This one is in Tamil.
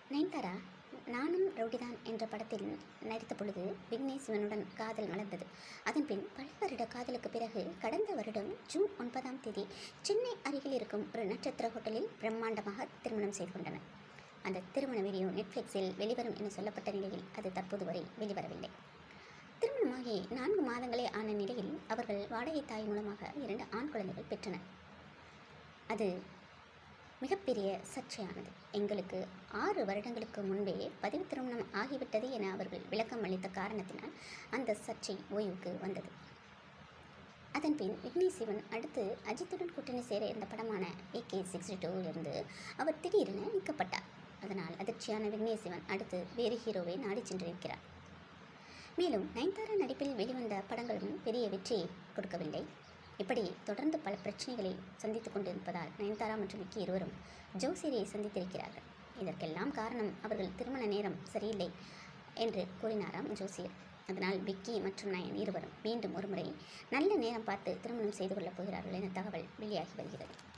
நயன்தாரா நானும் ரவுடிதான் என்ற படத்தில் நடித்த பொழுது விக்னேஷ் சிவனுடன் காதல் மலர்ந்தது அதன்பின் பல வருட காதலுக்கு பிறகு கடந்த வருடம் ஜூன் ஒன்பதாம் தேதி சென்னை அருகில் இருக்கும் ஒரு நட்சத்திர ஹோட்டலில் பிரம்மாண்டமாக திருமணம் செய்து கொண்டனர் அந்த திருமண வீடியோ நெட்ஃப்ளிக்ஸில் வெளிவரும் என சொல்லப்பட்ட நிலையில் அது தற்போது வரை வெளிவரவில்லை திருமணமாகி நான்கு மாதங்களே ஆன நிலையில் அவர்கள் வாடகை தாய் மூலமாக இரண்டு ஆண் குழந்தைகள் பெற்றனர் அது மிகப்பெரிய சர்ச்சையானது எங்களுக்கு ஆறு வருடங்களுக்கு முன்பே பதிவு திருமணம் ஆகிவிட்டது என அவர்கள் விளக்கம் அளித்த காரணத்தினால் அந்த சர்ச்சை ஓய்வுக்கு வந்தது அதன்பின் விக்னேஷ் சிவன் அடுத்து அஜித்துடன் கூட்டணி சேர இருந்த படமான ஏகே சிக்ஸ்டி டூவிலிருந்து அவர் திடீரென நீக்கப்பட்டார் அதனால் அதிர்ச்சியான விக்னேஷ் சிவன் அடுத்து வேறு ஹீரோவை நாடி சென்றிருக்கிறார் மேலும் நயன்தாரா நடிப்பில் வெளிவந்த படங்களும் பெரிய வெற்றியை கொடுக்கவில்லை இப்படி தொடர்ந்து பல பிரச்சனைகளை சந்தித்துக் கொண்டிருப்பதால் நயன்தாரா மற்றும் விக்கி இருவரும் ஜோசியரை சந்தித்திருக்கிறார்கள் இதற்கெல்லாம் காரணம் அவர்கள் திருமண நேரம் சரியில்லை என்று கூறினாராம் ஜோசியர் அதனால் விக்கி மற்றும் நயன் இருவரும் மீண்டும் ஒருமுறை நல்ல நேரம் பார்த்து திருமணம் செய்து கொள்ளப் போகிறார்கள் என தகவல் வெளியாகி வருகிறது